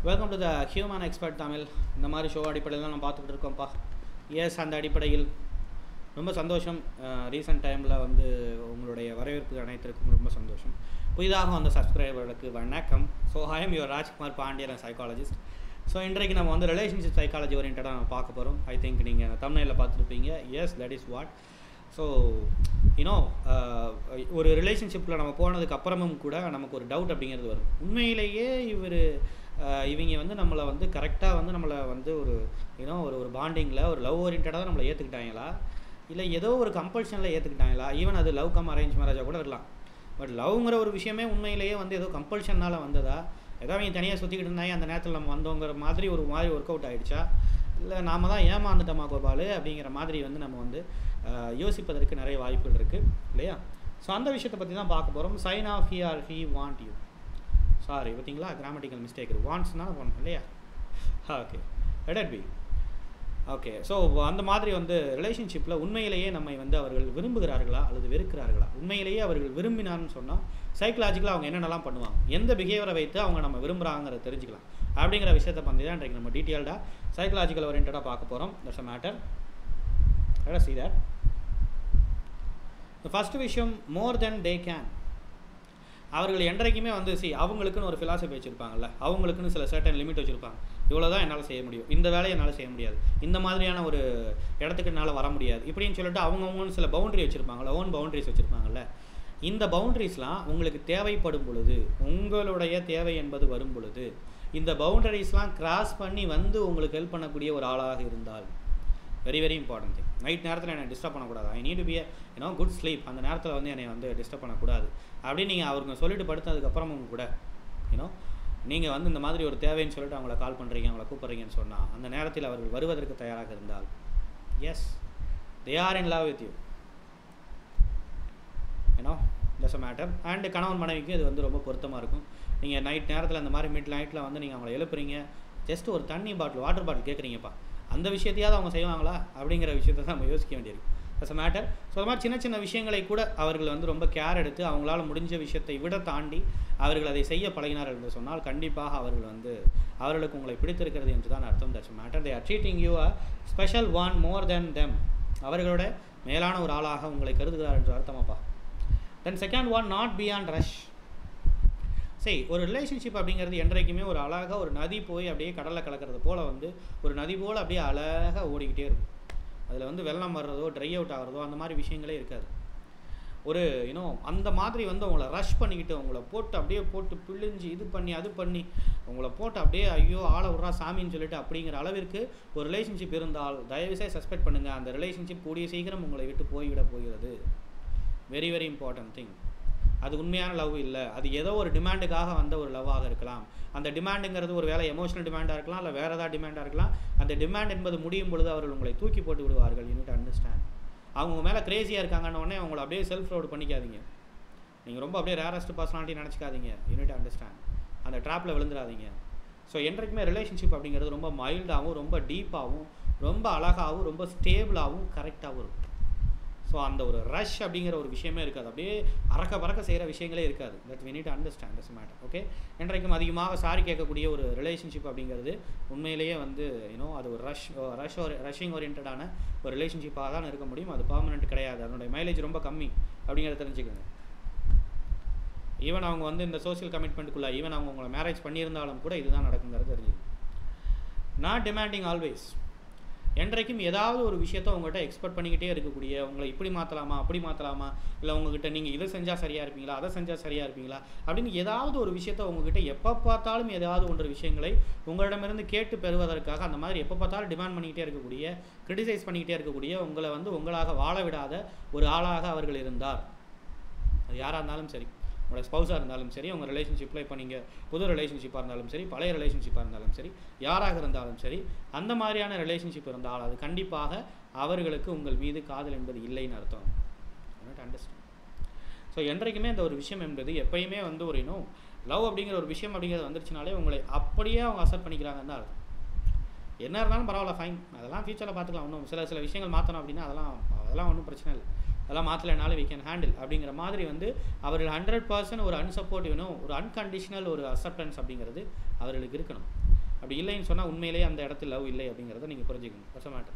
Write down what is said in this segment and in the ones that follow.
welcome to the human expert Tamil இந்த மாதிரி show அடிப்படையில் தான் நம்ம பார்த்துக்கிட்டு இருக்கோம்ப்பா எஸ் அந்த அடிப்படையில் ரொம்ப சந்தோஷம் ரீசெண்ட் டைமில் வந்து உங்களுடைய வரவேற்பு அனைத்திற்கும் ரொம்ப சந்தோஷம் புதிதாக வந்த சப்ஸ்கிரைபர்களுக்கு வணக்கம் so I'm your Rajkumar Pandian psychologist so இன்றைக்கு நம்ம வந்து ரிலேஷன்ஷிப் சைக்காலஜி ஓரியன்டாக நம்ம பார்க்க போகிறோம் ஐ திங்க் நீங்கள் தமிழில் பார்த்துருப்பீங்க yes that is what so you know ஒரு ரிலேஷன்ஷிப்பில் நம்ம போனதுக்கு அப்புறமும் கூட நமக்கு ஒரு டவுட் அப்படிங்கிறது வரும் உண்மையிலேயே இவர் இவங்க வந்து நம்மளை வந்து கரெக்டாக வந்து நம்மளை வந்து ஒரு யூனோ ஒரு ஒரு பாண்டிங்கில் ஒரு லவ் ஓரியன்டாக தான் நம்மளை ஏற்றுக்கிட்டாங்களா இல்லை ஏதோ ஒரு கம்பல்ஷனில் ஏற்றுக்கிட்டாங்களா ஈவன் அது லவ் கம் அரேஞ்ச் மேரேஜாக கூட இருக்கலாம் பட் லவ்ங்கிற ஒரு விஷயமே உண்மையிலேயே வந்து ஏதோ கம்பல்ஷனால் வந்ததா ஏதோ அவங்க தனியாக சுற்றிக்கிட்டு இருந்தாங்க அந்த நேரத்தில் நம்ம வந்தோங்கிற மாதிரி ஒரு மாதிரி ஒர்க் அவுட் ஆகிடுச்சா இல்லை நாம தான் ஏமாந்துட்டோமா கோபால் அப்படிங்கிற மாதிரி வந்து நம்ம வந்து யோசிப்பதற்கு நிறைய வாய்ப்புகள் இருக்குது இல்லையா ஸோ அந்த விஷயத்தை பற்றி தான் பார்க்க போகிறோம் sign of he are he want you sorry பார்த்தீங்களா கிராமட்டிக்கல் மிஸ்டேக் இருக்குது வாண்ட்ஸ்னால பண்ணணும் இல்லையா okay let be okay so அந்த மாதிரி வந்து ரிலேஷன்ஷிப்பில் உண்மையிலேயே நம்மை வந்து அவர்கள் விரும்புகிறார்களா அல்லது வெறுக்கிறார்களா உண்மையிலேயே அவர்கள் விரும்பினான்னு சொன்னால் சைக்கலாஜிக்கலாக அவங்க என்னென்னலாம் பண்ணுவாங்க எந்த பிஹேவியரை வைத்து அவங்க நம்ம விரும்புகிறாங்கிறத தெரிஞ்சுக்கலாம் அப்படிங்கிற விஷயத்தை பற்றி தான் இன்றைக்கு நம்ம டீட்டெயில்டாக சைக்கலாஜிக்கல் ஓரியன்டாக பார்க்க போகிறோம் that's a matter let see that the first விஷயம் மோர் தென் தே கேன் அவர்கள் என்றைக்குமே வந்து சி அவங்களுக்குன்னு ஒரு ஃபிலாசபி வச்சுருப்பாங்கல்ல அவங்களுக்குன்னு சில சர்டன் லிமிட் வச்சுருப்பாங்க இவ்வளோ தான் என்னால் செய்ய முடியும் இந்த வேலையை என்னால் செய்ய முடியாது இந்த மாதிரியான ஒரு இடத்துக்கு என்னால் வர முடியாது இப்படின்னு சொல்லிட்டு அவங்கவுங்கன்னு சில பவுண்டரி வச்சுருப்பாங்கல்ல ஓன் பவுண்டரிஸ் வச்சுருப்பாங்கல்ல இந்த பவுண்டரிஸ்லாம் உங்களுக்கு தேவைப்படும் பொழுது உங்களுடைய தேவை என்பது வரும் பொழுது இந்த பவுண்டரிஸ்லாம் கிராஸ் பண்ணி வந்து உங்களுக்கு ஹெல்ப் பண்ணக்கூடிய ஒரு ஆளாக இருந்தால் very very important thing night நேரத்தில் என்னை டிஸ்டர்ப் பண்ணக்கூடாது I need be you know good sleep அந்த நேரத்தில் வந்து என்னை வந்து டிஸ்டர்ப் பண்ணக்கூடாது அப்படின்னு நீங்கள் அவருங்க சொல்லிட்டு படுத்ததுக்கப்புறமும் கூட யூனோ நீங்கள் வந்து இந்த மாதிரி ஒரு தேவைன்னு சொல்லிட்டு அவங்கள கால் பண்ணுறீங்க அவங்கள கூப்பிட்றீங்கன்னு சொன்னால் அந்த நேரத்தில் அவர்கள் வருவதற்கு தயாராக இருந்தால் yes they are in love with you you know that's a matter and கணவன் மனைவிக்கு இது வந்து ரொம்ப பொருத்தமாக இருக்கும் நீங்கள் நைட் நேரத்தில் அந்த மாதிரி மிட் நைட்டில் வந்து நீங்கள் அவங்கள எழுப்புறீங்க ஜஸ்ட் ஒரு தண்ணி பாட்டில் வாட்டர் பாட்டில் கேட்குறீங்கப்பா அந்த விஷயத்தையாவது அவங்க செய்வாங்களா அப்படிங்கிற விஷயத்தை தான் நம்ம யோசிக்க வேண்டியிருக்கு தட்ஸ் அ மேட்டர் ஸோ அது மாதிரி சின்ன சின்ன விஷயங்களை கூட அவர்கள் வந்து ரொம்ப கேர் எடுத்து அவங்களால முடிஞ்ச விஷயத்தை விட தாண்டி அவர்கள் அதை செய்ய பழகினார்கள் என்று சொன்னால் கண்டிப்பாக அவர்கள் வந்து அவர்களுக்கு உங்களை பிடித்திருக்கிறது என்று தான் அர்த்தம் that's matter they are treating you a special one more then them அவர்களோட மேலான ஒரு ஆளாக உங்களை கருதுகிறார் என்று அர்த்தமாப்பா then second one not beyond rush சரி ஒரு ரிலேஷன்ஷிப் அப்படிங்கிறது என்றைக்குமே ஒரு அழகாக ஒரு நதி போய் அப்படியே கடலில் கலக்கிறது போல் வந்து ஒரு நதி போல் அப்படியே அழகாக ஓடிக்கிட்டே இருக்கும் அதில் வந்து வெள்ளம் வர்றதோ ட்ரை அவுட் ஆகிறதோ அந்த மாதிரி விஷயங்களே இருக்காது ஒரு யூனோ அந்த மாதிரி வந்து உங்களை ரஷ் பண்ணிக்கிட்டு உங்களை போட்டு அப்படியே போட்டு பிழிஞ்சு இது பண்ணி அது பண்ணி உங்களை போட்டு அப்படியே ஐயோ ஆளை விட்றா சாமின்னு சொல்லிட்டு அப்படிங்கிற அளவிற்கு ஒரு ரிலேஷன்ஷிப் இருந்தால் தயவுசெய்து சஸ்பெக்ட் பண்ணுங்கள் அந்த ரிலேஷன்ஷிப் கூடிய சீக்கிரம் உங்களை விட்டு போய்விட போகிறது வெரி வெரி இம்பார்ட்டன்ட் திங் அது உண்மையான லவ் இல்லை அது ஏதோ ஒரு டிமாண்டுக்காக வந்த ஒரு லவ்வாக இருக்கலாம் அந்த டிமாண்டுங்கிறது ஒரு வேலை எமோஷனல் டிமாண்டாக இருக்கலாம் இல்லை வேறு ஏதாவது டிமாண்டாக இருக்கலாம் அந்த டிமாண்ட் என்பது முடியும் பொழுது அவர்கள் உங்களை தூக்கி போட்டு விடுவார்கள் யூனிட் அண்டர்ஸ்டாண்ட் அவங்க மேலே கிரேசியாக இருக்காங்கன்னு உடனே அவங்கள அப்படியே செல்ஃப் ரோடு பண்ணிக்காதீங்க நீங்கள் ரொம்ப அப்படியே ரேரஸ்ட் பர்சனாலிட்டி நினச்சிக்காதீங்க யூனிட் அண்டர்ஸ்டாண்ட் அந்த ட்ராப்பில் விழுந்துடாதீங்க ஸோ என்றைக்குமே ரிலேஷன்ஷிப் அப்படிங்கிறது ரொம்ப மைல்டாகவும் ரொம்ப டீப்பாகவும் ரொம்ப அழகாகவும் ரொம்ப ஸ்டேபிளாகவும் கரெக்டாகவும் இருக்கும் ஸோ அந்த ஒரு ரஷ் அப்படிங்கிற ஒரு விஷயமே இருக்காது அப்படியே அறக்க பறக்க செய்கிற விஷயங்களே இருக்காது that we need understand this matter okay என்றைக்கும் அதிகமாக சாரி கேட்கக்கூடிய ஒரு ரிலேஷன்ஷிப் அப்படிங்கிறது உண்மையிலேயே வந்து யூனோ அது ஒரு ரஷ் ரஷ் ஒரு ரஷ்ஷிங் ஓரியன்டான ஒரு ரிலேஷன்ஷிப்பாக தான் இருக்க முடியும் அது பர்மனெண்ட் கிடையாது அதனுடைய மைலேஜ் ரொம்ப கம்மி அப்படிங்கிறத தெரிஞ்சுக்கோங்க ஈவன் அவங்க வந்து இந்த சோசியல் கமிட்மெண்ட்டுக்குள்ளே ஈவன் அவங்க உங்களை மேரேஜ் பண்ணியிருந்தாலும் கூட இதுதான் நடக்குங்கிறது தெரிஞ்சுக்கணும் நாட் டிமாண்டிங் ஆல்வேஸ் என்றைக்கும் ஏதாவது ஒரு விஷயத்த உங்கள்கிட்ட எக்ஸ்பெக்ட் பண்ணிக்கிட்டே இருக்கக்கூடிய உங்களை இப்படி மாற்றலாமா அப்படி மாற்றலாமா இல்லை உங்ககிட்ட நீங்கள் இதை செஞ்சால் சரியாக இருப்பீங்களா அதை செஞ்சால் சரியாக இருப்பீங்களா அப்படின்னு ஏதாவது ஒரு விஷயத்த உங்ககிட்ட எப்போ பார்த்தாலும் ஏதாவது ஒன்று விஷயங்களை உங்களிடமிருந்து கேட்டு பெறுவதற்காக அந்த மாதிரி எப்போ பார்த்தாலும் டிமாண்ட் பண்ணிக்கிட்டே இருக்கக்கூடிய கிரிட்டிசைஸ் பண்ணிக்கிட்டே இருக்கக்கூடிய உங்களை வந்து உங்களாக வாழ விடாத ஒரு ஆளாக அவர்கள் இருந்தார் அது யாராக இருந்தாலும் சரி உங்களோட ஸ்பௌஸாக இருந்தாலும் சரி உங்கள் ரிலேஷன்ஷிப்பில் இப்போ நீங்கள் புது ரிலேஷன்ஷிப்பாக இருந்தாலும் சரி பழைய ரிலேஷன்ஷிப்பாக இருந்தாலும் சரி யாராக இருந்தாலும் சரி அந்த மாதிரியான ரிலேஷன்ஷிப் இருந்தால் அது கண்டிப்பாக அவர்களுக்கு உங்கள் மீது காதல் என்பது இல்லைன்னு அர்த்தம் நாட் அண்டர்ஸ்டாண்ட் ஸோ என்றைக்குமே இந்த ஒரு விஷயம் என்பது எப்பயுமே வந்து ஒரு இன்னும் லவ் அப்படிங்கிற ஒரு விஷயம் அப்படிங்கிறது வந்துருச்சுனாலே உங்களை அப்படியே அவங்க அசப்ட் பண்ணிக்கிறாங்கன்னு தான் அர்த்தம் என்ன இருந்தாலும் பரவாயில்ல ஃபைன் அதெல்லாம் ஃபியூச்சரில் பார்த்துக்கலாம் ஒன்றும் சில சில விஷயங்கள் மாற்றணும் அப்படின்னா அதெல்லாம் அதெல்லாம் ஒன்றும் பிரச்சனை இல்லை அதெல்லாம் மாற்றலைனாலும் வி கேன் ஹேண்டில் அப்படிங்கிற மாதிரி வந்து அவர்கள் ஹண்ட்ரட் பர்சன்ட் ஒரு அன்சப்போர்ட்டிவ்னோ ஒரு அன்கண்டிஷனல் ஒரு அக்செப்டன்ஸ் அப்படிங்கிறது அவர்களுக்கு இருக்கணும் அப்படி இல்லைன்னு சொன்னால் உண்மையிலேயே அந்த இடத்துல லவ் இல்லை அப்படிங்கிறத நீங்கள் புரிஞ்சுக்கணும் பச matter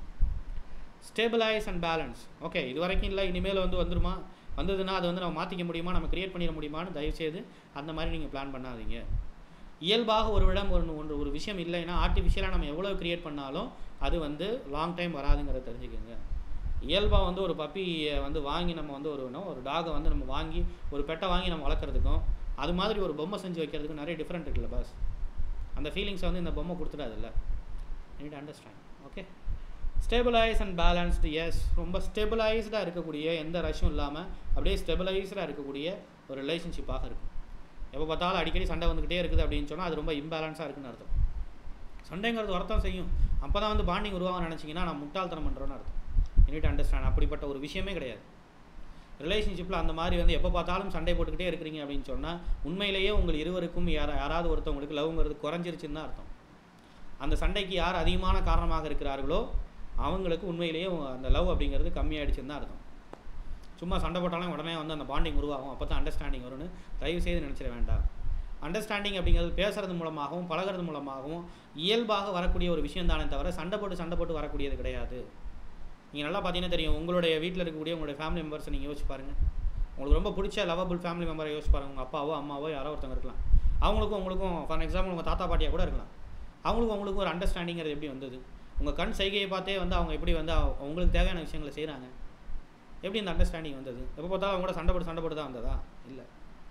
stabilise and balance okay இது வரைக்கும் இல்லை இனிமேல் வந்து வந்துருமா வந்ததுன்னா அது வந்து நம்ம மாற்றிக்க முடியுமா நம்ம கிரியேட் பண்ணிட முடியுமான்னு தயவுசெய்து அந்த மாதிரி நீங்கள் பிளான் பண்ணாதீங்க இயல்பாக ஒரு இடம் ஒரு ஒன்று ஒரு விஷயம் இல்லைன்னா ஆர்டிஃபிஷியலாக நம்ம எவ்வளோ கிரியேட் பண்ணாலும் அது வந்து லாங் டைம் வராதுங்கிறத தெரிஞ்சுக்கோங்க இயல்பாக வந்து ஒரு பப்பியை வந்து வாங்கி நம்ம வந்து ஒரு இன்னும் ஒரு டாகை வந்து நம்ம வாங்கி ஒரு பெட்டை வாங்கி நம்ம வளர்க்குறதுக்கும் அது மாதிரி ஒரு பொம்மை செஞ்சு வைக்கிறதுக்கும் நிறைய டிஃப்ரெண்ட் இருக்குல்ல பாஸ் அந்த ஃபீலிங்ஸை வந்து இந்த பொம்மை கொடுத்துடாதுல்ல need understand okay stabilise and balanced yes ரொம்ப ஸ்டெபிளைஸ்டாக இருக்கக்கூடிய எந்த ரஷ்ஷும் இல்லாமல் அப்படியே ஸ்டெபிளைஸ்டாக இருக்கக்கூடிய ஒரு ரிலேஷன்ஷிப்பாக இருக்கும் எப்போ பார்த்தாலும் அடிக்கடி சண்டை வந்துக்கிட்டே இருக்குது அப்படின்னு சொன்னால் அது ரொம்ப இம்பேலன்ஸாக இருக்குன்னு அர்த்தம் சண்டைங்கிறது வரத்தான் செய்யும் அப்போ தான் வந்து பாண்டிங் உருவாக நினச்சிங்கன்னா நான் முட்டாள்தனம் பண்ணுறோன்னு அர்த்தம் யூனிட் அண்டர்ஸ்டாண்ட் அப்படிப்பட்ட ஒரு விஷயமே கிடையாது ரிலேஷன்ஷிப்பில் அந்த மாதிரி வந்து எப்போ பார்த்தாலும் சண்டை போட்டுக்கிட்டே இருக்கிறீங்க அப்படின்னு சொன்னால் உண்மையிலேயே உங்கள் இருவருக்கும் யாரா யாராவது ஒருத்தவங்களுக்கு லவ்ங்கிறது குறைஞ்சிருச்சுன்னு தான் அர்த்தம் அந்த சண்டைக்கு யார் அதிகமான காரணமாக இருக்கிறார்களோ அவங்களுக்கு உண்மையிலேயே அந்த லவ் அப்படிங்கிறது கம்மியாயிடுச்சுன்னு தான் அர்த்தம் சும்மா சண்டை போட்டாலும் உடனே வந்து அந்த பாண்டிங் உருவாகும் அப்போ தான் அண்டர்ஸ்டாண்டிங் வரும்னு தயவு செய்து நினச்சிட வேண்டாம் அண்டர்ஸ்டாண்டிங் அப்படிங்கிறது பேசுறது மூலமாகவும் பழகிறது மூலமாகவும் இயல்பாக வரக்கூடிய ஒரு விஷயம் தானே தவிர சண்டை போட்டு சண்டை போட்டு வரக்கூடியது கிடையாது நீங்கள் நல்லா பார்த்தீங்கன்னா தெரியும் உங்களுடைய வீட்டில் இருக்கக்கூடிய உங்களுடைய ஃபேமிலி மெம்பர்ஸை நீங்கள் யோசிச்சு பாருங்கள் உங்களுக்கு ரொம்ப பிடிச்ச லவபிள் ஃபேமிலி மெம்பரை யோசிச்சு பாருங்கள் உங்கள் அப்பாவோ அம்மாவோ யாரோ ஒருத்தவங்க இருக்கலாம் அவங்களுக்கும் உங்களுக்கும் ஃபார் எக்ஸாம்பிள் உங்கள் தாத்தா பாட்டியாக கூட இருக்கலாம் அவங்களுக்கும் உங்களுக்கும் ஒரு அண்டர்ஸ்டாண்டிங்கிறது எப்படி வந்தது உங்கள் கண் செய்கையை பார்த்தே வந்து அவங்க எப்படி வந்து அவ- அவங்களுக்கு தேவையான விஷயங்களை செய்கிறாங்க எப்படி இந்த அண்டர்ஸ்டாண்டிங் வந்தது எப்போ பார்த்தாலும் அவங்க கூட சண்டை போட்டு சண்டை போட்டு தான் வந்ததா இல்லை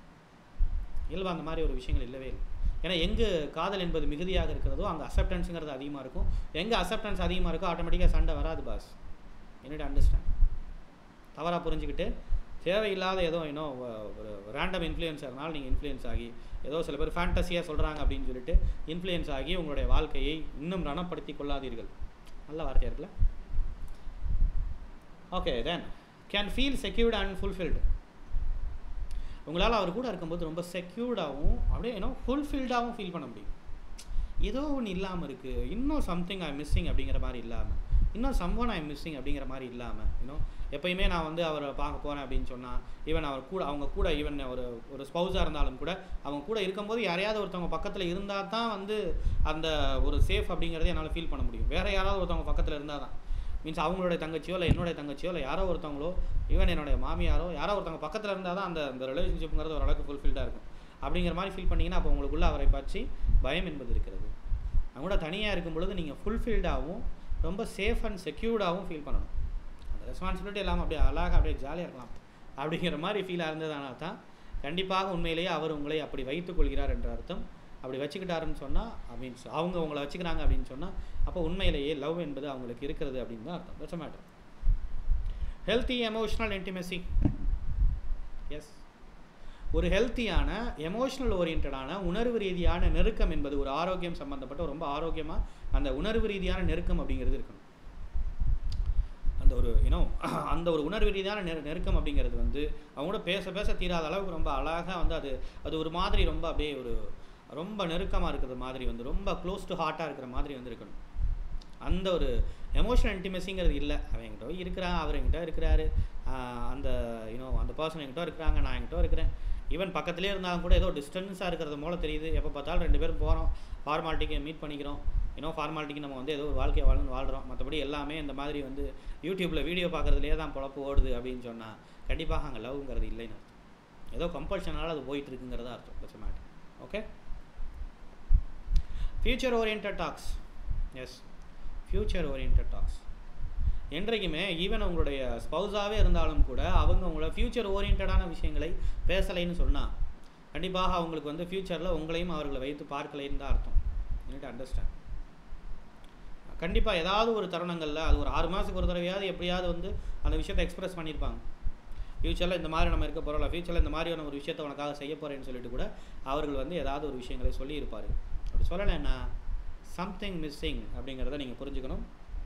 இயல்பு அந்த மாதிரி ஒரு விஷயங்கள் இல்லவே இல்லை ஏன்னா எங்கே காதல் என்பது மிகுதியாக இருக்கிறதோ அங்கே அக்செப்டன்ஸுங்கிறது அதிகமாக இருக்கும் எங்கே அக்செப்டன்ஸ் அதிகமாக இருக்கோ ஆட்டோமேட்டிக்காக சண்டை வராது பாஸ் என்னோட அண்டர்ஸ்டாண்ட் தவறாக புரிஞ்சுக்கிட்டு தேவையில்லாத ஏதோ இன்னும் ஒரு ரேண்டம் இன்ஃப்ளூயன்ஸர்னால நீங்கள் இன்ஃப்ளூயன்ஸ் ஆகி ஏதோ சில பேர் ஃபேண்டஸியாக சொல்கிறாங்க அப்படின்னு சொல்லிட்டு இன்ஃப்ளூயன்ஸ் ஆகி உங்களுடைய வாழ்க்கையை இன்னும் ரணப்படுத்தி கொள்ளாதீர்கள் நல்ல வார்த்தையாக இருக்குல்ல okay then can feel secured and fulfilled உங்களால் அவர் கூட இருக்கும்போது ரொம்ப செக்யூர்டாகவும் அப்படியே ஏன்னோ ஃபுல்ஃபில்டாகவும் ஃபீல் பண்ண முடியும் ஏதோ ஒன்று இல்லாமல் இருக்குது இன்னும் சம்திங் ஐ மிஸ்ஸிங் அப்படிங்கிற மாதிரி இல்லாமல் இன்னும் சம்ஒன் ஐ மிஸ்ஸிங் அப்படிங்கிற மாதிரி இல்லாமல் இன்னும் எப்பயுமே நான் வந்து அவரை பார்க்க போகிறேன் அப்படின்னு சொன்னால் ஈவன் அவர் கூட அவங்க கூட ஈவன் ஒரு ஒரு ஸ்பௌஸாக இருந்தாலும் கூட அவங்க கூட இருக்கும்போது யாரையாவது ஒருத்தவங்க பக்கத்தில் இருந்தால் தான் வந்து அந்த ஒரு சேஃப் அப்படிங்கிறத என்னால் ஃபீல் பண்ண முடியும் வேறு யாராவது ஒருத்தவங்க பக்கத்தில் இருந்தால் தான் மீன்ஸ் அவங்களுடைய தங்கச்சியோ இல்லை என்னுடைய தங்கச்சியோ இல்லை யாரோ ஒருத்தவங்களோ ஈவன் என்னுடைய மாமியாரோ யாரோ ஒருத்தவங்க பக்கத்தில் இருந்தால் தான் அந்த அந்த ரிலேஷன்ஷிப்புங்கிறது ஓரளவுக்கு ஃபுல்ஃபில்டாக இருக்கும் அப்படிங்கிற மாதிரி ஃபீல் பண்ணிங்கன்னா அப்போ உங்களுக்குள்ள அவரை பற்றி பயம் என்பது இருக்கிறது அவங்க கூட தனியாக இருக்கும் பொழுது நீங்கள் ஃபுல்ஃபில்டாகவும் ரொம்ப சேஃப் அண்ட் செக்யூர்டாகவும் ஃபீல் பண்ணணும் அந்த ரெஸ்பான்சிபிலிட்டி இல்லாமல் அப்படியே அழகாக அப்படியே ஜாலியாக இருக்கலாம் அப்படிங்கிற மாதிரி ஃபீலாக இருந்ததுனால தான் கண்டிப்பாக உண்மையிலேயே அவர் உங்களை அப்படி வைத்துக் கொள்கிறார் என்ற அர்த்தம் அப்படி வச்சுக்கிட்டாருன்னு சொன்னால் மீன்ஸ் அவங்க உங்களை வச்சுக்கிறாங்க அப்படின்னு சொன்னால் அப்போ உண்மையிலேயே லவ் என்பது அவங்களுக்கு இருக்கிறது அப்படின்னு தான் அர்த்தம் that's matter healthy emotional intimacy yes ஒரு ஹெல்த்தியான எமோஷனல் ஓரியன்டான உணர்வு ரீதியான நெருக்கம் என்பது ஒரு ஆரோக்கியம் சம்மந்தப்பட்ட ரொம்ப ஆரோக்கியமாக அந்த உணர்வு ரீதியான நெருக்கம் அப்படிங்கிறது இருக்கணும் அந்த ஒரு யூனோ அந்த ஒரு உணர்வு ரீதியான நெரு நெருக்கம் அப்படிங்கிறது வந்து அவங்க கூட பேச பேச தீராத அளவுக்கு ரொம்ப அழகாக வந்து அது அது ஒரு மாதிரி ரொம்ப அப்படியே ஒரு ரொம்ப நெருக்கமாக இருக்கிற மாதிரி வந்து ரொம்ப க்ளோஸ் டு ஹார்ட்டாக இருக்கிற மாதிரி வந்து இருக்கணும் அந்த ஒரு எமோஷனல் இன்டிமெசிங்கிறது இல்லை அவன் என்கிட்ட இருக்கிறான் அவர் என்கிட்ட இருக்கிறாரு ஆஹ் அந்த யூனோ அந்த பர்சன் என்கிட்ட இருக்கிறாங்க நான் என்கிட்ட இருக்கிறேன் ஈவன் பக்கத்துலேயே இருந்தாலும் கூட ஏதோ டிஸ்டன்ஸாக இருக்கிறது போல தெரியுது எப்போ பார்த்தாலும் ரெண்டு பேரும் போகிறோம் ஃபார்மாலிட்டிக்கு மீட் பண்ணிக்கிறோம் இன்னும் ஃபார்மாலிட்டிக்கு நம்ம வந்து ஏதோ ஒரு வாழ்க்கையை வாழணும் வாழ்கிறோம் மற்றபடி எல்லாமே இந்த மாதிரி வந்து யூடியூப்பில் வீடியோ பார்க்குறதுலேயே தான் பொழப்பு ஓடுது அப்படின்னு சொன்னால் கண்டிப்பாக அங்கே லவ்ங்கிறது இல்லைன்னு அர்த்தம் ஏதோ கம்பல்ஷனால் அது போயிட்டு இருக்குங்கிறதா அர்த்தம் that's matter okay future orient talks yes future orient talks என்றைக்குமே ஈவன் உங்களுடைய ஸ்பௌஸாகவே இருந்தாலும் கூட அவங்க உங்களோட ஃப்யூச்சர் ஓரியன்டான விஷயங்களை பேசலைன்னு சொன்னால் கண்டிப்பாக அவங்களுக்கு வந்து ஃப்யூச்சரில் உங்களையும் அவர்களை வைத்து பார்க்கலைன்னு தான் அர்த்தம் யூனிட் அண்டர்ஸ்டாண்ட் கண்டிப்பாக ஏதாவது ஒரு தருணங்களில் அது ஒரு ஆறு மாதத்துக்கு ஒரு தடவையாவது எப்படியாவது வந்து அந்த விஷயத்தை எக்ஸ்பிரஸ் பண்ணியிருப்பாங்க ஃப்யூச்சரில் இந்த மாதிரி நம்ம இருக்க போகிறோம் ஃப்யூச்சரில் இந்த மாதிரியான ஒரு விஷயத்தை உனக்காக செய்ய போகிறேன்னு சொல்லிட்டு கூட அவர்கள் வந்து ஏதாவது ஒரு விஷயங்களை சொல்லியிருப்பார் அப்படி சொல்லலைன்னா சம்திங் மிஸ்ஸிங் அப்படிங்கிறத நீங்கள் புரிஞ்சுக்கணும்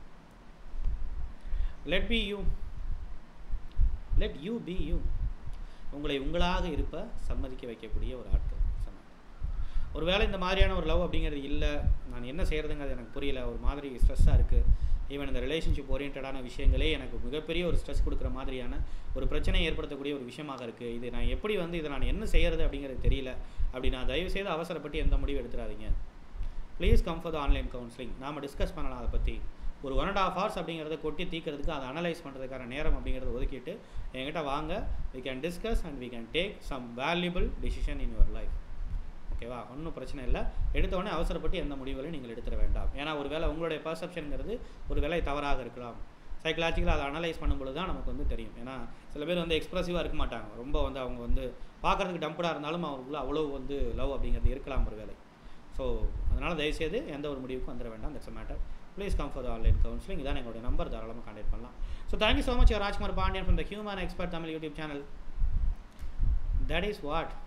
let be you let you be you உங்களை உங்களாக இருப்ப சம்மதிக்க வைக்கக்கூடிய ஒரு ஆட்கள் சொன்னாங்க ஒருவேளை இந்த மாதிரியான ஒரு லவ் அப்படிங்கிறது இல்லை நான் என்ன செய்கிறதுங்கிறது எனக்கு புரியல ஒரு மாதிரி ஸ்ட்ரெஸ்ஸாக இருக்குது ஈவன் இந்த ரிலேஷன்ஷிப் ஓரியன்டான விஷயங்களே எனக்கு மிகப்பெரிய ஒரு ஸ்ட்ரெஸ் கொடுக்குற மாதிரியான ஒரு பிரச்சனையை ஏற்படுத்தக்கூடிய ஒரு விஷயமாக இருக்குது இது நான் எப்படி வந்து இதை நான் என்ன செய்கிறது அப்படிங்கிறது தெரியல அப்படி நான் தயவு செய்து அவசரப்பட்டு எந்த முடிவு எடுத்துடாதீங்க please come for the online counselling நாம் டிஸ்கஸ் பண்ணலாம் அதை பற்றி ஒரு ஒன் அண்ட் ஆஃப் ஹவர்ஸ் அப்படிங்கிறத கொட்டி தீக்கிறதுக்கு அதை அனலைஸ் பண்ணுறதுக்கான நேரம் அப்படிங்கிறத ஒதுக்கிட்டு என்கிட்ட வாங்க we can discuss and we can take some valuable decision in your life ஓகேவா ஒன்றும் பிரச்சனை இல்லை எடுத்த உடனே அவசரப்பட்டு எந்த முடிவுகளையும் நீங்கள் எடுத்துட வேண்டாம் ஏன்னா ஒரு வேளை உங்களுடைய பர்செப்ஷனுங்கிறது ஒரு வேலை தவறாக இருக்கலாம் சைக்கலாஜிக்கலாக அதை அனலைஸ் பண்ணும்பொழுது தான் நமக்கு வந்து தெரியும் ஏன்னா சில பேர் வந்து எக்ஸ்ப்ரெசிவாக இருக்க மாட்டாங்க ரொம்ப வந்து அவங்க வந்து பார்க்குறதுக்கு டம்படாக இருந்தாலும் அவங்களுக்குள்ள அவ்வளோ வந்து லவ் அப்படிங்கிறது இருக்கலாம் ஒரு வேலை ஸோ அதனால் தயவுசெய்து எந்த ஒரு முடிவுக்கும் வந்துட வேண்டாம் that's matter please come for online counselling இதான் எங்களுடைய நம்பர் தாராளமாக கான்டெக்ட் பண்ணலாம் so thank you so much Rajkumar Pandian from the human expert Tamil YouTube channel that is what